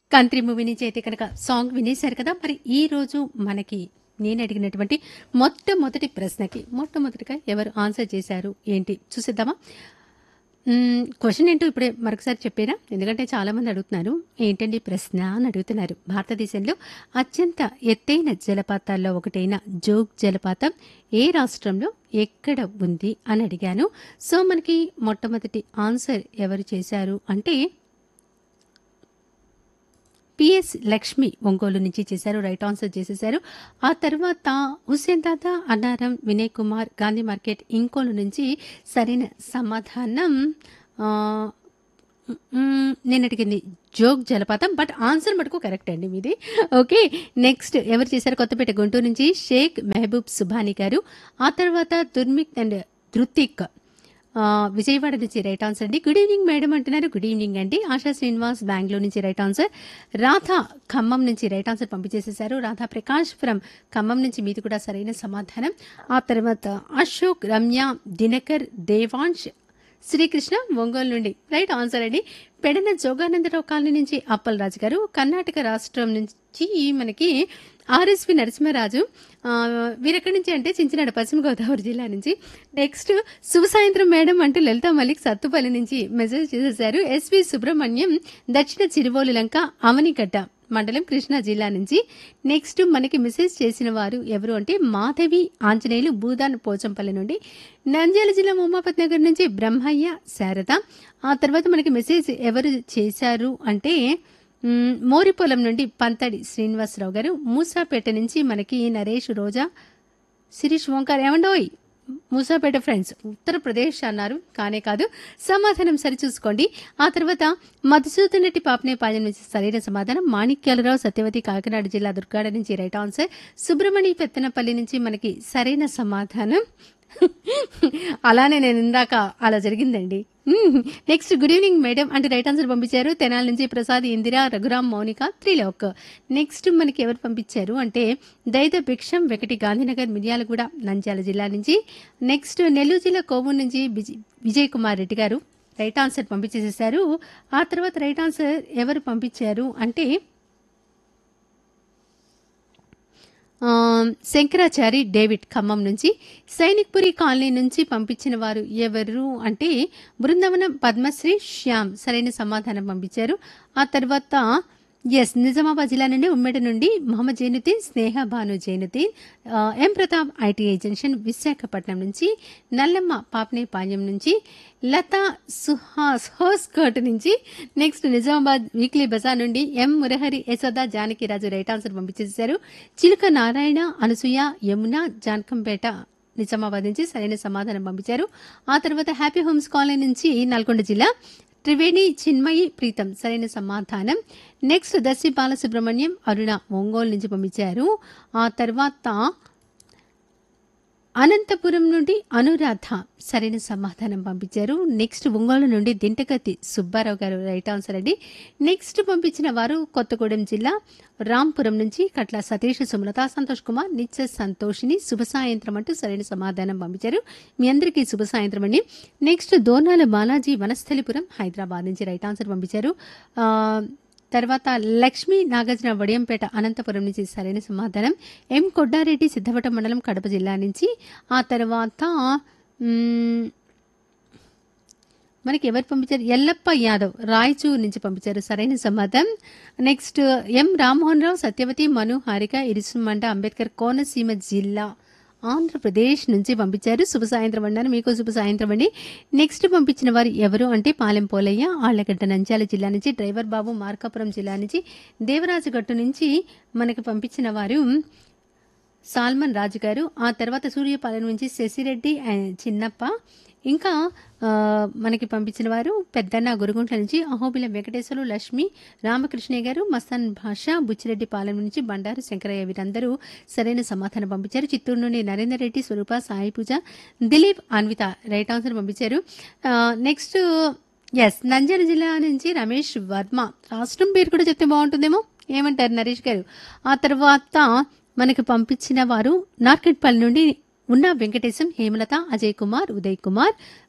కంత్రి movie నుంచి అయితే కనుక సాంగ్ వినేశారు కదా మరి ఈ రోజు మనకి నేను అడిగినటువంటి మొట్టమొదటి ప్రశ్నకి మొట్టమొదటిగా ఎవరు ఆన్సర్ చేశారు ఏంటి చూసేద్దామా క్వశ్చన్ ఏంటో ఇప్పుడే మరొకసారి చెప్పారా ఎందుకంటే చాలా మంది అడుగుతున్నారు ఏంటండి ప్రశ్న అని అడుగుతున్నారు భారతదేశంలో అత్యంత ఎత్తైన జలపాతాల్లో ఒకటైన జోగ్ జలపాతం ఏ రాష్ట్రంలో ఎక్కడ ఉంది అని అడిగాను సో మనకి మొట్టమొదటి ఆన్సర్ ఎవరు చేశారు అంటే పిఎస్ లక్ష్మి ఒంగోలు నుంచి చేశారు రైట్ ఆన్సర్ చేసేశారు ఆ తర్వాత హుస్సేన్ దాదా అన్నారం వినయ్ కుమార్ గాంధీ మార్కెట్ ఇంకోలు నుంచి సరైన సమాధానం ఆ, మ్మ్, నేను అడిగింది జోగ్ జలపాతం బట్ ఆన్సర్ మటుకు కరెక్ట్ అండి మీది ఓకే నెక్స్ట్ ఎవరు చేశారు కొత్తపేట గుంటూరు నుంచి షేక్ మెహబూబ్ సుభాని గారు ఆ తర్వాత దుర్మిక్ అండ్ ధృతిక్ ఆ, విజయవాడ నుంచి రైట్ ఆన్సర్ అండి గుడ్ ఈవినింగ్ మేడం అంటున్నారు గుడ్ ఈవినింగ్ అండి ఆశా శ్రీనివాస్ బెంగళూరు నుంచి రైట్ ఆన్సర్ రాధా ఖమ్మం నుంచి రైట్ ఆన్సర్ పంపించేసేసారు రాధా ప్రకాష్ ఫ్రమ్ ఖమ్మం నుంచి మీది కూడా సరైన సమాధానం ఆ తర్వాత అశోక్ రమ్య దినకర్ దేవాంశ్ శ్రీకృష్ణ ఒంగోలు నుండి రైట్ ఆన్సర్ అండి పెడన జోగానందరావు కాలనీ నుంచి అప్పల్ రాజు గారు కర్ణాటక రాష్ట్రం నుంచి మనకి ఆర్ఎస్వి నరసింహరాజు ఆ, వీరెక్కడి నుంచి అంటే చించినాడు పశ్చిమ గోదావరి జిల్లా నుంచి నెక్స్ట్ శుభ సాయంత్రం మేడం అంటూ లలిత మలిక్ సత్తుపల్లి నుంచి మెసేజ్ చేసేసారు ఎస్వి సుబ్రహ్మణ్యం దక్షిణ చిరువోలు లంక అవనిగడ్డ మండలం కృష్ణా జిల్లా నుంచి నెక్స్ట్ మనకి మెసేజ్ చేసిన వారు ఎవరు అంటే మాధవి ఆంజనేయులు భూదాన్ పోచంపల్లి నుండి నంద్యాల జిల్లా ఉమాపత్ నగర్ నుంచి బ్రహ్మయ్య శారద ఆ తర్వాత మనకి మెసేజ్ ఎవరు చేశారు అంటే మ్, మోరిపొలం నుండి పంతడి శ్రీనివాసరావు గారు మూసాపేట నుంచి మనకి నరేష్ రోజా శిరీష్ ఓంకార్ ఏమండోయ్ మూసాపేట ఫ్రెండ్స్ ఉత్తరప్రదేశ్ అన్నారు కానే కాదు సమాధానం సరిచూసుకోండి ఆ తర్వాత మధుసూదన్ రెడ్డి పాపనేపాలెం నుంచి సరైన సమాధానం మాణిక్యాలరావు సత్యవతి కాకినాడ జిల్లా దుర్గాడ నుంచి రైట్ ఆన్సర్ సుబ్రహ్మణ్య పెత్తనపల్లి నుంచి మనకి సరైన సమాధానం అలానే నేను ఇందాక అలా జరిగిందండి నెక్స్ట్ గుడ్ ఈవినింగ్ మేడం అంటే రైట్ ఆన్సర్ పంపించారు తెనాల నుంచి ప్రసాద్ ఇందిరా రఘురామ్ మౌనిక త్రిలోక్ నెక్స్ట్ మనకి ఎవరు పంపించారు అంటే దైద భిక్షం వెకటి గాంధీనగర్ మిర్యాలగూడ నంద్యాల జిల్లా నుంచి నెక్స్ట్ నెల్లూరు జిల్లా కోవూరు నుంచి విజయ్ విజయ్ కుమార్ రెడ్డి గారు రైట్ ఆన్సర్ పంపించేసేసారు ఆ తర్వాత రైట్ ఆన్సర్ ఎవరు పంపించారు అంటే ఆ, శంకరాచారి డేవిడ్ ఖమ్మం నుంచి సైనిక్పురి కాలనీ నుంచి పంపించిన వారు ఎవరు అంటే బృందావనం పద్మశ్రీ శ్యామ్ సరైన సమాధానం పంపించారు ఆ తర్వాత ఎస్ నిజామాబాద్ జిల్లా నుండి ఉమ్మడి నుండి మొహమ్మద్ జైనుద్దీన్ స్నేహ భాను జైనుద్దీన్ ఆ, M Pratap ITI junction Visakhapatnam నుంచి నల్లమ్మ పాపనేపాలెం నుంచి లతా సుహాస్ హోస్కర్ట్ నుంచి నెక్స్ట్ నిజామాబాద్ వీక్లీ బజార్ నుండి M Murahari Yashoda Janakiraju right answer పంపించేశారు చిలుక నారాయణ అనసూయ యమున జానకంపేట నిజామాబాద్ నుంచి సరైన సమాధానం పంపించారు ఆ తర్వాత హ్యాపీ హోమ్స్ కాలనీ నుంచి నల్గొండ జిల్లా త్రివేణి చిన్మయి ప్రీతం సరైన సమాధానం నెక్స్ట్ దర్శి బాలసుబ్రహ్మణ్యం అరుణ ఒంగోలు నుంచి పంపించారు ఆ తర్వాత అనంతపురం నుండి అనురాధ సరైన సమాధానం పంపించారు నెక్స్ట్ ఒంగోలు నుండి దింటగతి సుబ్బారావు గారు రైట్ ఆన్సర్ అండి నెక్స్ట్ పంపించిన వారు కొత్తగూడెం జిల్లా రాంపురం నుంచి కట్ల సతీష్ సుమలత సంతోష్ కుమార్ నిత్య సంతోషిని శుభ సాయంత్రం అంటూ సరైన సమాధానం పంపించారు మీ అందరికీ శుభ సాయంత్రం అండి నెక్స్ట్ దోనాల బాలాజీ వనస్థలిపురం హైదరాబాద్ నుంచి రైట్ ఆన్సర్ పంపించారు ఆ, తర్వాత లక్ష్మీ నాగార్జున వడియంపేట అనంతపురం నుంచి సరైన సమాధానం ఎం కొడ్డారెడ్డి సిద్ధవటం మండలం కడప జిల్లా నుంచి ఆ తర్వాత మ్, మనకి ఎవరు పంపించారు ఎల్లప్ప యాదవ్ రాయచూర్ నుంచి పంపించారు సరైన సమాధానం నెక్స్ట్ ఎం రామ్మోహన్ రావు సత్యవతి మను హారిక ఇరుసుమండ అంబేద్కర్ కోనసీమ జిల్లా ఆంధ్రప్రదేశ్ నుంచి పంపించారు శుభ సాయంత్రం అన్నారు మీకు శుభ సాయంత్రం అండి నెక్స్ట్ పంపించిన వారు ఎవరు అంటే పాలెం పోలయ్య ఆళ్లగడ్డ నంద్యాల జిల్లా నుంచి డ్రైవర్ బాబు మార్కాపురం జిల్లా నుంచి దేవరాజుగట్టు నుంచి మనకి పంపించిన వారు సాల్మన్ రాజు గారు ఆ తర్వాత సూర్యపాలెం నుంచి శశిరెడ్డి అండ్ చిన్నప్ప ఇంకా ఆ, మనకి పంపించిన వారు పెద్దన్న గురుగుంట్ల నుంచి అహోబిల వెంకటేశ్వరు లక్ష్మి రామకృష్ణయ్య గారు మస్తాన్ భాష బుచ్చిరెడ్డి పాలెం నుంచి బండారు శంకరయ్య వీరందరూ సరైన సమాధానం పంపించారు చిత్తూరు నుండి నరేందర్ రెడ్డి స్వరూప సాయి పూజ దిలీప్ అన్విత రైట్ ఆన్సర్ పంపించారు ఆ, నెక్స్ట్ ఎస్ నంద్యాల జిల్లా నుంచి రమేష్ వర్మ రాష్ట్రం పేరు కూడా చెప్తే బాగుంటుందేమో ఏమంటారు నరేష్ గారు ఆ తర్వాత మనకి పంపించిన వారు నార్కెట్పల్లి నుండి ఉన్న వెంకటేశం హేమలత అజయ్ కుమార్ ఉదయ్ కుమార్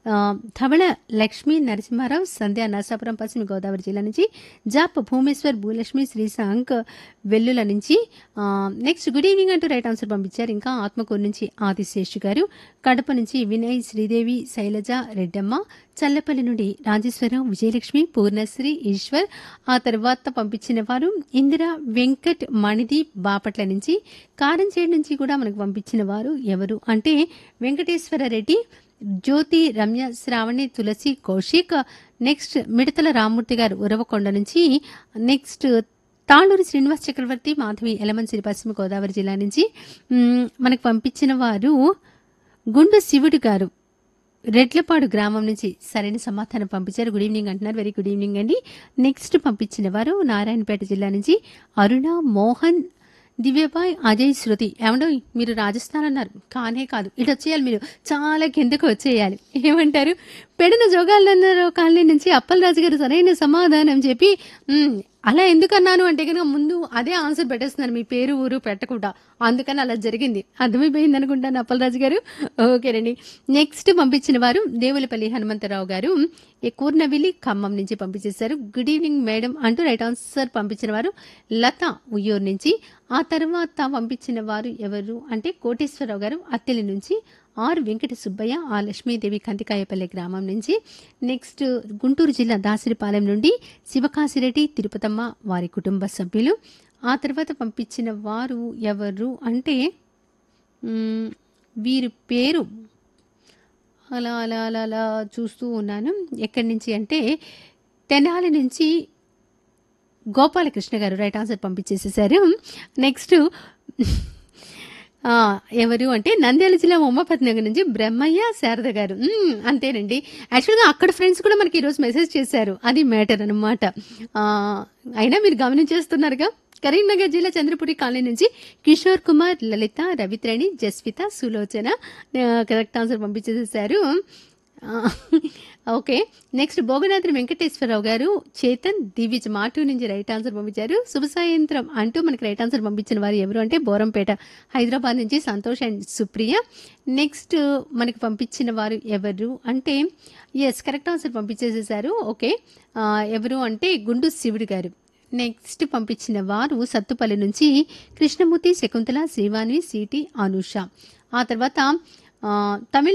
ఆ, ధవళ లక్ష్మీ నరసింహారావు సంధ్య నరసాపురం పశ్చిమ గోదావరి జిల్లా నుంచి జాప్ భూమేశ్వర్ భూలక్ష్మి శ్రీశాంక్ వెల్లుల నుంచి ఆ, నెక్స్ట్ గుడ్ ఈవినింగ్ అంటూ రైట్ ఆన్సర్ పంపించారు ఇంకా ఆత్మకూరు నుంచి ఆదిశేష్ గారు కడప నుంచి వినయ్ శ్రీదేవి శైలజ రెడ్డమ్మ చల్లపల్లి నుండి రాజేశ్వరరావు విజయలక్ష్మి పూర్ణశ్రీ ఈశ్వర్ ఆ తర్వాత పంపించిన వారు ఇందిర వెంకట్ మణిదీప్ బాపట్ల నుంచి కారంచేడు నుంచి కూడా మనకు పంపించిన వారు ఎవరు అంటే వెంకటేశ్వర రెడ్డి జ్యోతి రమ్య శ్రావణి తులసి కౌశిక్ నెక్స్ట్ మిడతల రామ్మూర్తి గారు ఉరవకొండ నుంచి నెక్స్ట్ తాళూరు శ్రీనివాస్ చక్రవర్తి మాధవి ఎలమంచిరి పశ్చిమ గోదావరి జిల్లా నుంచి మ్, మనకు పంపించిన వారు గుండు శివుడు గారు రెడ్లపాడు గ్రామం నుంచి సరైన సమాధానం పంపించారు గుడ్ ఈవినింగ్ అంటున్నారు వెరీ గుడ్ ఈవినింగ్ అండి నెక్స్ట్ పంపించిన వారు నారాయణపేట జిల్లా నుంచి అరుణ మోహన్ దివ్యబాయ్ అజయ్ శృతి ఏమండో మీరు రాజస్థాన్ అన్నారు కానే కాదు ఇటు వచ్చేయాలి మీరు చాలా కిందకు వచ్చేయాలి ఏమంటారు పెడిన జోగాలన్నారు కాలనీ నుంచి అప్పలరాజు గారు సరైన సమాధానం చెప్పి "మ్, అలా ఎందుకన్నాను అంటే కనుక ముందు అదే ఆన్సర్ పెట్టేస్తున్నారు మీ పేరు ఊరు పెట్టకుండా అందుకని అలా జరిగింది అర్థమైపోయింది అనుకుంటాను అప్పలరాజు గారు ఓకేనండి నెక్స్ట్ పంపించిన వారు దేవులపల్లి హనుమంతరావు గారు ఈ కూర్నవిల్లి ఖమ్మం నుంచి పంపించేశారు గుడ్ ఈవినింగ్ మేడం అంటూ రైట్ ఆన్సర్ పంపించిన వారు లత ఉయ్యూరు నుంచి ఆ తర్వాత పంపించిన వారు ఎవరు అంటే కోటేశ్వరరావు గారు అత్తెలి నుంచి ఆర్ వెంకట సుబ్బయ్య ఆ లక్ష్మీదేవి కంటికాయపల్లె గ్రామం నుంచి నెక్స్ట్ గుంటూరు జిల్లా దాసిరిపాలెం నుండి శివకాశిరెడ్డి తిరుపతమ్మ వారి కుటుంబ సభ్యులు ఆ తర్వాత పంపించిన వారు ఎవరు అంటే మ్, వీరి పేరు అలా అలా అలా అలా చూస్తూ ఉన్నాను ఎక్కడి నుంచి అంటే తెనాలి నుంచి గోపాలకృష్ణ గారు రైట్ ఆన్సర్ పంపించేసేసారు నెక్స్ట్ ఆ, ఎవరు అంటే నంద్యాల జిల్లా ఉమాపతి నగర్ నుంచి బ్రహ్మయ్య శారద గారు మ్మ్, అంతేనండి యాక్చువల్గా అక్కడ ఫ్రెండ్స్ కూడా మనకి ఈరోజు మెసేజ్ చేశారు అది మ్యాటర్ అనమాట అయినా మీరు గమనించేస్తున్నారుగా కరీంనగర్ జిల్లా చంద్రపురి కాలనీ నుంచి కిషోర్ కుమార్ లలిత రవిత్రేణి జస్విత సులోచన ఆ, కరెక్ట్ ఆన్సర్ పంపించేసేసారు ఆ, ఓకే నెక్స్ట్ భోగనాథ్రి వెంకటేశ్వరరావు గారు చేతన్ దివిజ్ మాటు నుంచి రైట్ ఆన్సర్ పంపించారు శుభ సాయంత్రం అంటూ మనకి రైట్ ఆన్సర్ పంపించిన వారు ఎవరు అంటే బోరంపేట హైదరాబాద్ నుంచి సంతోష్ అండ్ సుప్రియ నెక్స్ట్ మనకి పంపించిన వారు ఎవరు అంటే ఎస్ కరెక్ట్ ఆన్సర్ పంపించేసేసారు ఓకే ఆ, ఎవరు అంటే గుండు శివుడు గారు నెక్స్ట్ పంపించిన వారు సత్తుపల్లి నుంచి కృష్ణమూర్తి శకుంతల శ్రీవాణి సిటి అనుష ఆ తర్వాత ఆ, తమిళ